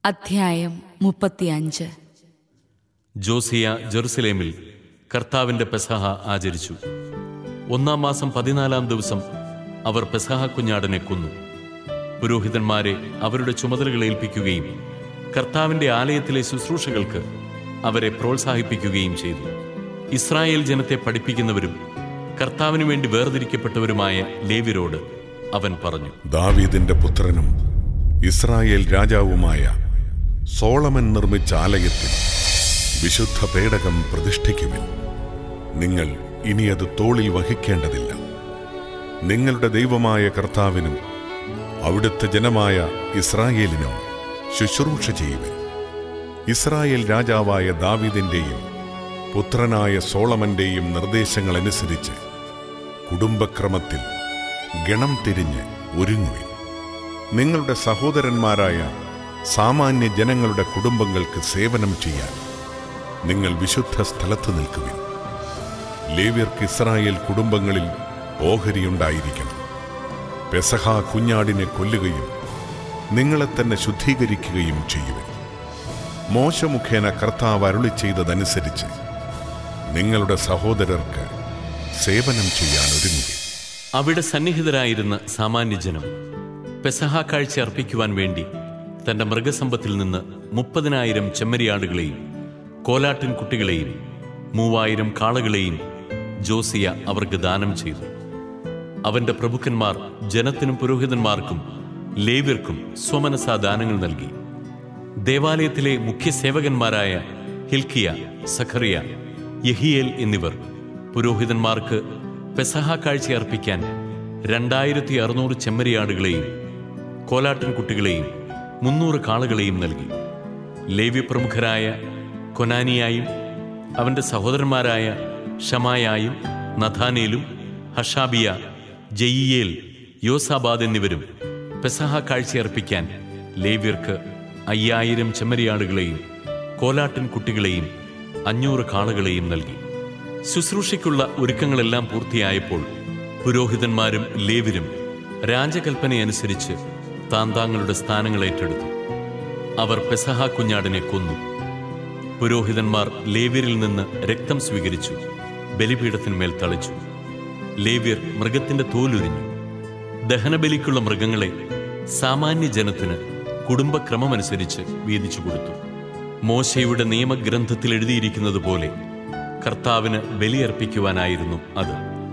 അധ്യായം മുപ്പത്തിയഞ്ച് ജോസിയ ജെറുസലേമിൽ കർത്താവിന്റെ പെസഹ ആചരിച്ചു ഒന്നാം മാസം പതിനാലാം ദിവസം അവർ പെസഹ കുഞ്ഞാടനെ കൊന്നു പുരോഹിതന്മാരെ അവരുടെ ചുമതലകൾ ഏൽപ്പിക്കുകയും കർത്താവിന്റെ ആലയത്തിലെ ശുശ്രൂഷകൾക്ക് അവരെ പ്രോത്സാഹിപ്പിക്കുകയും ചെയ്തു ഇസ്രായേൽ ജനത്തെ പഠിപ്പിക്കുന്നവരും കർത്താവിനു വേണ്ടി വേർതിരിക്കപ്പെട്ടവരുമായ ലേവ്യരോട് അവൻ പറഞ്ഞു ദാവീദിന്റെ പുത്രനും ഇസ്രായേൽ രാജാവുമായ സോളമൻ നിർമ്മിച്ച ആലയത്തിൽ വിശുദ്ധ പേടകം പ്രതിഷ്ഠിക്കുവിൻ നിങ്ങൾ ഇനി അത് തോളിൽ വഹിക്കേണ്ടതില്ല നിങ്ങളുടെ ദൈവമായ കർത്താവിനും അവിടുത്തെ ജനമായ ഇസ്രായേലിനും ശുശ്രൂഷ ചെയ്യുവിൻ ഇസ്രായേൽ രാജാവായ ദാവീദിന്റെയും പുത്രനായ സോളമന്റെയും നിർദ്ദേശങ്ങളനുസരിച്ച് കുടുംബക്രമത്തിൽ ഗണം തിരിഞ്ഞ് ഒരുങ്ങുവിൻ നിങ്ങളുടെ സഹോദരന്മാരായ സാമാന്യ ജനങ്ങളുടെ കുടുംബങ്ങൾക്ക് സേവനം ചെയ്യാൻ നിങ്ങൾ വിശുദ്ധ സ്ഥലത്ത് നിൽക്കുവിൻ ലേവ്യർക്ക് ഇസ്രായേൽ കുടുംബങ്ങളിൽ ഓഹരിയുണ്ടായിരിക്കണം പെസഹ കുഞ്ഞാടിനെ കൊല്ലുകയും നിങ്ങളെ തന്നെ ശുദ്ധീകരിക്കുകയും ചെയ്യുവിൻ മോശ മുഖേന കർത്താവ് അരുളി ചെയ്തതനുസരിച്ച് നിങ്ങളുടെ സഹോദരർക്ക് സേവനം ചെയ്യാൻ ഒരുങ്ങുവിൻ അവിടെ സന്നിഹിതരായിരുന്ന സാമാന്യജനം പെസഹ കാഴ്ച അർപ്പിക്കുവാൻ വേണ്ടി തന്റെ മൃഗസമ്പത്തിൽ നിന്ന് മുപ്പതിനായിരം ചെമ്മരിയാടുകളെയും കോലാട്ടിൻ കുട്ടികളെയും മൂവായിരം കാളകളെയും ജോസിയ അവർക്ക് ദാനം ചെയ്തു അവന്റെ പ്രഭുക്കന്മാർ ജനത്തിനും പുരോഹിതന്മാർക്കും ലേവ്യർക്കും സ്വമനസാ ദാനങ്ങൾ നൽകി ദേവാലയത്തിലെ മുഖ്യ സേവകന്മാരായ ഹിൽക്കിയ സഖറിയ യഹിയേൽ എന്നിവർ പുരോഹിതന്മാർക്ക് പെസഹ കാഴ്ച അർപ്പിക്കാൻ രണ്ടായിരത്തി അറുന്നൂറ് ചെമ്മരിയാടുകളെയും കോലാട്ടൻ കുട്ടികളെയും മുന്നൂറ് കാളകളെയും നൽകി ലേവ്യ പ്രമുഖരായ കൊനാനിയായും അവന്റെ സഹോദരന്മാരായ ഷമായായും നഥാനേലും ഹഷാബിയ ജയിയേൽ യോസാബാദ് എന്നിവരും പെസഹ കാഴ്ചയർപ്പിക്കാൻ ലേവ്യർക്ക് അയ്യായിരം ചെമ്മരിയാടുകളെയും കോലാട്ടൻ കുട്ടികളെയും അഞ്ഞൂറ് കാളകളെയും നൽകി ശുശ്രൂഷയ്ക്കുള്ള ഒരുക്കങ്ങളെല്ലാം പൂർത്തിയായപ്പോൾ പുരോഹിതന്മാരും ലേവ്യരും രാജകൽപ്പനയനുസരിച്ച് താന്താങ്ങളുടെ സ്ഥാനങ്ങൾ ഏറ്റെടുത്തു അവർ പെസഹ കുഞ്ഞാടിനെ കൊന്നു പുരോഹിതന്മാർ ലേവ്യരിൽ നിന്ന് രക്തം സ്വീകരിച്ചു ബലിപീഠത്തിന്മേൽ തളിച്ചു ലേവ്യർ മൃഗത്തിന്റെ തോലുരിഞ്ഞു ദഹനബലിക്കുള്ള മൃഗങ്ങളെ സാമാന്യ ജനത്തിന് കുടുംബക്രമമനുസരിച്ച് വീതിച്ചു കൊടുത്തു മോശയുടെ നിയമഗ്രന്ഥത്തിൽ എഴുതിയിരിക്കുന്നത് പോലെ കർത്താവിന് ബലിയർപ്പിക്കുവാനായിരുന്നു അത്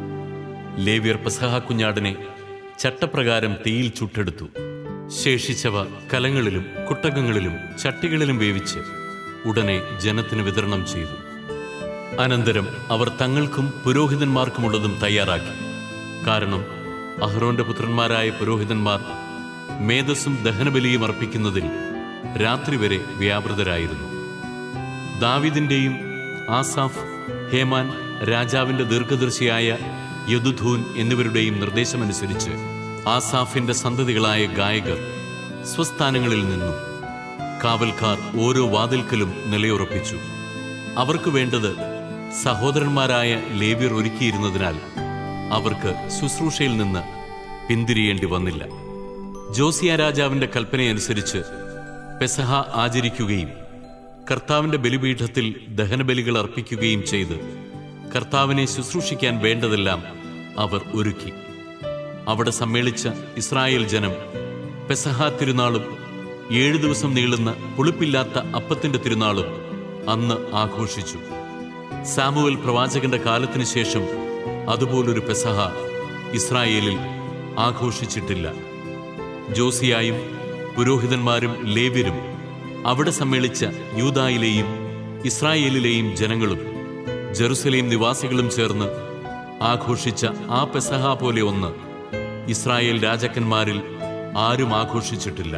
ലേവ്യർ പെസഹ കുഞ്ഞാടിനെ ചട്ടപ്രകാരം തീയിൽ ചുട്ടെടുത്തു ശേഷിച്ചവ കലങ്ങളിലും കുട്ടകങ്ങളിലും ചട്ടികളിലും വേവിച്ച് ഉടനെ ജനത്തിന് വിതരണം ചെയ്തു അനന്തരം അവർ തങ്ങൾക്കും പുരോഹിതന്മാർക്കുമുള്ളതും തയ്യാറാക്കി കാരണം അഹ്റോന്റെ പുത്രന്മാരായ പുരോഹിതന്മാർ മേധസ്സും ദഹനബലിയും അർപ്പിക്കുന്നതിൽ രാത്രി വരെ വ്യാപൃതരായിരുന്നു ദാവിദിന്റെയും ആസാഫ് ഹേമാൻ രാജാവിന്റെ ദീർഘദർശിയായ യദുധൂൻ എന്നിവരുടെയും നിർദ്ദേശമനുസരിച്ച് ആസാഫിന്റെ സന്തതികളായ ഗായകർ സ്വസ്ഥാനങ്ങളിൽ നിന്നും കാവൽക്കാർ ഓരോ വാതിൽക്കലും നിലയുറപ്പിച്ചു അവർക്ക് വേണ്ടത് സഹോദരന്മാരായ ലേവ്യർ ഒരുക്കിയിരുന്നതിനാൽ അവർക്ക് ശുശ്രൂഷയിൽ നിന്ന് പിന്തിരിയേണ്ടി വന്നില്ല ജോസിയ രാജാവിന്റെ കൽപ്പനയനുസരിച്ച് പെസഹ ആചരിക്കുകയും കർത്താവിന്റെ ബലിപീഠത്തിൽ ദഹനബലികൾ അർപ്പിക്കുകയും ചെയ്ത് കർത്താവിനെ ശുശ്രൂഷിക്കാൻ വേണ്ടതെല്ലാം അവർ ഒരുക്കി അവിടെ സമ്മേളിച്ച ഇസ്രായേൽ ജനം പെസഹ തിരുനാളും ഏഴു ദിവസം നീളുന്ന പുളിപ്പില്ലാത്ത അപ്പത്തിന്റെ തിരുനാളും അന്ന് ആഘോഷിച്ചു സാമുവൽ പ്രവാചകന്റെ കാലത്തിനു ശേഷം അതുപോലൊരു പെസഹ ഇസ്രായേലിൽ ആഘോഷിച്ചിട്ടില്ല ജോസിയായും പുരോഹിതന്മാരും ലേവ്യരും അവിടെ സമ്മേളിച്ച യൂതായിലെയും ഇസ്രായേലിലെയും ജനങ്ങളും ജെറുസലേം നിവാസികളും ചേർന്ന് ആഘോഷിച്ച ആ പെസഹ പോലെ ഒന്ന് ഇസ്രായേൽ രാജാക്കന്മാരിൽ ആരും ആഘോഷിച്ചിട്ടില്ല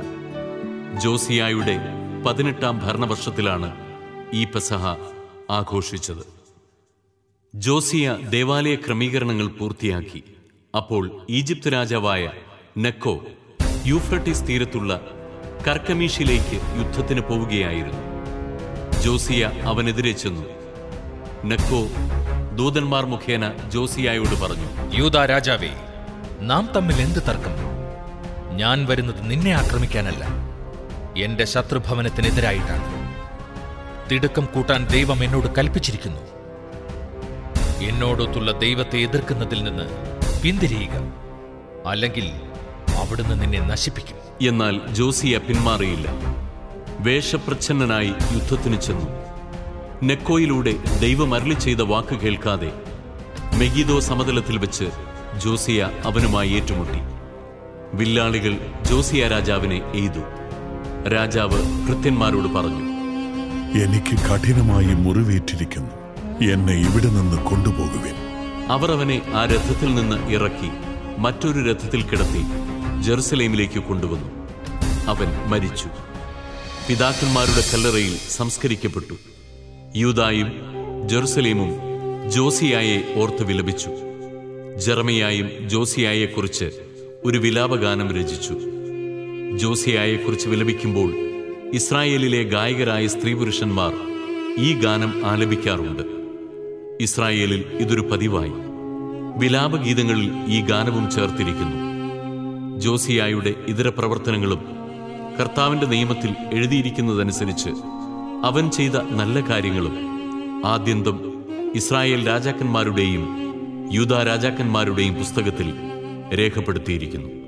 ജോസിയായുടെ പതിനെട്ടാം ഭരണവർഷത്തിലാണ് ഈ പെസഹ ആഘോഷിച്ചത് ജോസിയ ദേവാലയ ക്രമീകരണങ്ങൾ പൂർത്തിയാക്കി അപ്പോൾ ഈജിപ്ത് രാജാവായ നെക്കോ യൂഫ്രട്ടീസ് തീരത്തുള്ള കർക്കമീഷിലേക്ക് യുദ്ധത്തിന് പോവുകയായിരുന്നു ജോസിയ അവനെതിരെ ചെന്നു നെക്കോ ദൂതന്മാർ മുഖേന ജോസിയായോട് പറഞ്ഞു യൂദാ രാജാവേ നാം തമ്മിൽ എന്ത് തർക്കം ഞാൻ വരുന്നത് നിന്നെ ആക്രമിക്കാനല്ല എന്റെ ശത്രുഭവനത്തിനെതിരായിട്ടാണ് തിടുക്കം കൂട്ടാൻ ദൈവം എന്നോട് കൽപ്പിച്ചിരിക്കുന്നു എന്നോടൊത്തുള്ള ദൈവത്തെ എതിർക്കുന്നതിൽ നിന്ന് പിന്തിരിയുക അല്ലെങ്കിൽ അവിടുന്ന് നിന്നെ നശിപ്പിക്കും എന്നാൽ ജോസിയ പിന്മാറിയില്ല വേഷപ്രച്ഛന്നനായി യുദ്ധത്തിന് ചെന്നു നെക്കോയിലൂടെ ദൈവം അരളി ചെയ്ത വാക്ക് കേൾക്കാതെ മെഗീദോ സമതലത്തിൽ വെച്ച് ജോസിയ അവനുമായി ഏറ്റുമുട്ടി വില്ലാളികൾ ജോസിയ രാജാവിനെ എയ്തു രാജാവ് ഭൃത്യന്മാരോട് പറഞ്ഞു എനിക്ക് കഠിനമായി മുറിവേറ്റിരിക്കുന്നു എന്നെ ഇവിടെ നിന്ന് കൊണ്ടുപോകുവിൻ അവർ അവനെ ആ രഥത്തിൽ നിന്ന് ഇറക്കി മറ്റൊരു രഥത്തിൽ കിടത്തി ജെറുസലേമിലേക്ക് കൊണ്ടുവന്നു അവൻ മരിച്ചു പിതാക്കന്മാരുടെ കല്ലറയിൽ സംസ്കരിക്കപ്പെട്ടു യൂതായും ജെറുസലേമും ജോസിയായെ ഓർത്ത് വിലപിച്ചു ജെറമിയായും ജോസിയായെക്കുറിച്ച് ഒരു വിലാപഗാനം രചിച്ചു ജോസിയായെക്കുറിച്ച് വിലപിക്കുമ്പോൾ ഇസ്രായേലിലെ ഗായകരായ സ്ത്രീപുരുഷന്മാർ ഈ ഗാനം ആലപിക്കാറുണ്ട് ഇസ്രായേലിൽ ഇതൊരു പതിവായി വിലാപഗീതങ്ങളിൽ ഈ ഗാനവും ചേർത്തിരിക്കുന്നു ജോസിയായുടെ ഇതര പ്രവർത്തനങ്ങളും കർത്താവിന്റെ നിയമത്തിൽ എഴുതിയിരിക്കുന്നതനുസരിച്ച് അവൻ ചെയ്ത നല്ല കാര്യങ്ങളും ആദ്യന്തം ഇസ്രായേൽ രാജാക്കന്മാരുടെയും യൂത രാജാക്കന്മാരുടെയും പുസ്തകത്തിൽ രേഖപ്പെടുത്തിയിരിക്കുന്നു